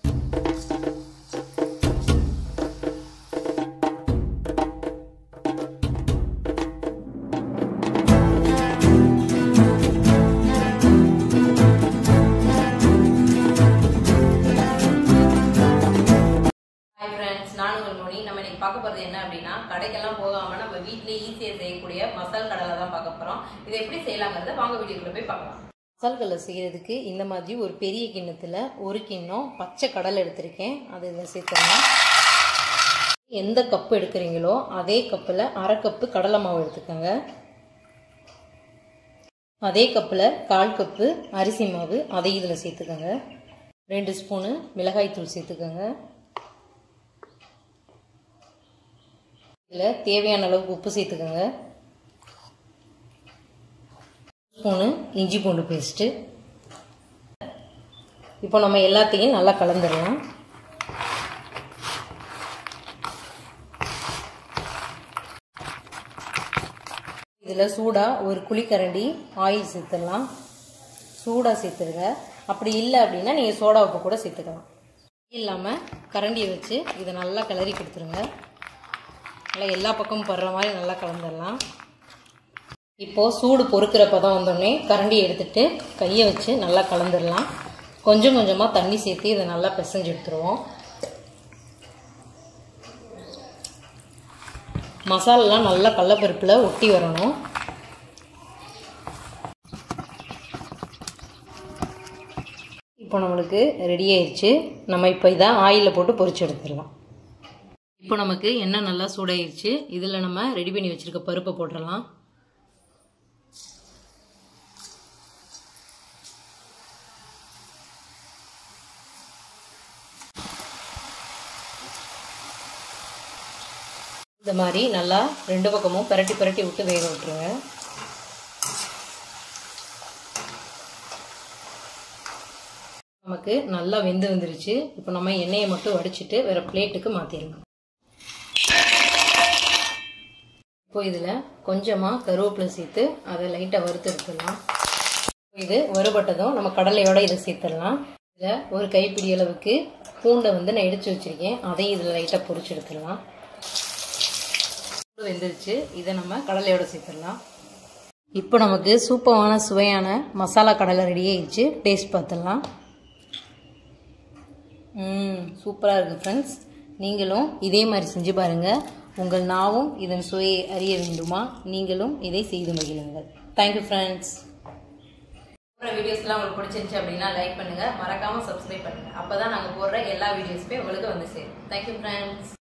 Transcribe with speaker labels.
Speaker 1: hi friends நான் உங்கள் மொழி நம்ம இன்னைக்கு பார்க்க போகிறது என்ன அப்படின்னா கடைக்கெல்லாம் போகாமல் நம்ம வீட்டிலேயே ஈஸியாக செய்யக்கூடிய மசால் கடலை தான் பார்க்க போகிறோம் இதை எப்படி செய்யலாங்கிறத வாங்க வீடியோக்குள்ள போய் பார்க்கலாம் மசால் கடலை செய்கிறதுக்கு இந்த மாதிரி ஒரு பெரிய கிண்ணத்தில் ஒரு கிண்ணம் பச்சை கடலை எடுத்திருக்கேன் அது இதில் சேர்த்துடலாம் எந்த கப்பு எடுக்கிறீங்களோ அதே கப்பில் அரை கப்பு கடலை மாவு எடுத்துக்கோங்க அதே கப்பில் கால் கப்பு அரிசி மாவு அதை இதில் சேர்த்துக்கோங்க ரெண்டு ஸ்பூனு மிளகாய்த்தூள் சேர்த்துக்கோங்க இதில் தேவையான அளவுக்கு உப்பு சேர்த்துக்கோங்க ஸ்பூனு இஞ்சி பூண்டு பேஸ்ட்டு இப்போ நம்ம எல்லாத்தையும் நல்லா கலந்துடலாம் இதில் சூடாக ஒரு குழிக்கரண்டி ஆயில் சேர்த்துடலாம் சூடாக சேர்த்துருங்க அப்படி இல்லை அப்படின்னா நீங்கள் சோடா உப்பு கூட சேர்த்துக்கலாம் இல்லாமல் கரண்டியை வச்சு இதை நல்லா கிளறி கொடுத்துருங்க நல்லா எல்லா பக்கமும் படுற மாதிரி நல்லா கலந்துடலாம் இப்போது சூடு பொறுக்கிற பதம் வந்தோடனே கரண்டியை எடுத்துட்டு கையை வச்சு நல்லா கலந்துடலாம் கொஞ்சம் கொஞ்சமாக தண்ணி சேர்த்து இதை நல்லா பிசைஞ்சு எடுத்துருவோம் மசாலாலாம் நல்லா கடலப்பருப்பில் ஒட்டி வரணும் இப்போ நம்மளுக்கு ரெடி ஆயிடுச்சு நம்ம இப்போ இதை ஆயிலில் போட்டு பொரிச்சு எடுத்துடலாம் இப்போ நமக்கு எண்ணெய் நல்லா சூடாயிருச்சு இதில் நம்ம ரெடி பண்ணி வச்சுருக்க பருப்பை போட்டுடலாம் இந்த மாதிரி நல்லா ரெண்டு பக்கமும் பரட்டி பரட்டி விட்டு வேக விட்டுருங்க நமக்கு நல்லா வெந்து வந்துருச்சு இப்போ நம்ம எண்ணெயை மட்டும் வடிச்சிட்டு வேறு பிளேட்டுக்கு மாற்றிடலாம் இப்போ இதில் கொஞ்சமாக கருவேப்பிலை சேர்த்து அதை லைட்டாக வறுத்து எடுத்துடலாம் இது வறுபட்டதும் நம்ம கடலையோட இதை சேர்த்துடலாம் இதில் ஒரு கைப்பிடி அளவுக்கு பூண்டை வந்து நான் இடித்து வச்சுருக்கேன் அதையும் இதில் லைட்டாக பொரிச்சு எடுத்துடலாம் வெந்துருச்சு இதை நம்ம கடலையோட சேர்த்துடலாம் இப்போ நமக்கு சூப்பரான சுவையான மசாலா கடலை ரெடி ஆயிடுச்சு டேஸ்ட் பார்த்துடலாம் ம் சூப்பராக இருக்குது ஃப்ரெண்ட்ஸ் நீங்களும் இதே மாதிரி செஞ்சு பாருங்கள் உங்கள் நாவும் இதன் சுவையை அறிய வேண்டுமா நீங்களும் இதை செய்து மகிழுங்கள் தேங்க்யூ ஃப்ரெண்ட்ஸ் போடுற வீடியோஸ்லாம் உங்களுக்கு பிடிச்சிருந்துச்சு அப்படின்னா லைக் பண்ணுங்கள் மறக்காமல் சப்ஸ்கிரைப் பண்ணுங்கள் அப்போ தான் நாங்கள் போடுற எல்லா வீடியோஸுமே உங்களுக்கு வந்து சேரும் தேங்க்யூ ஃப்ரெண்ட்ஸ்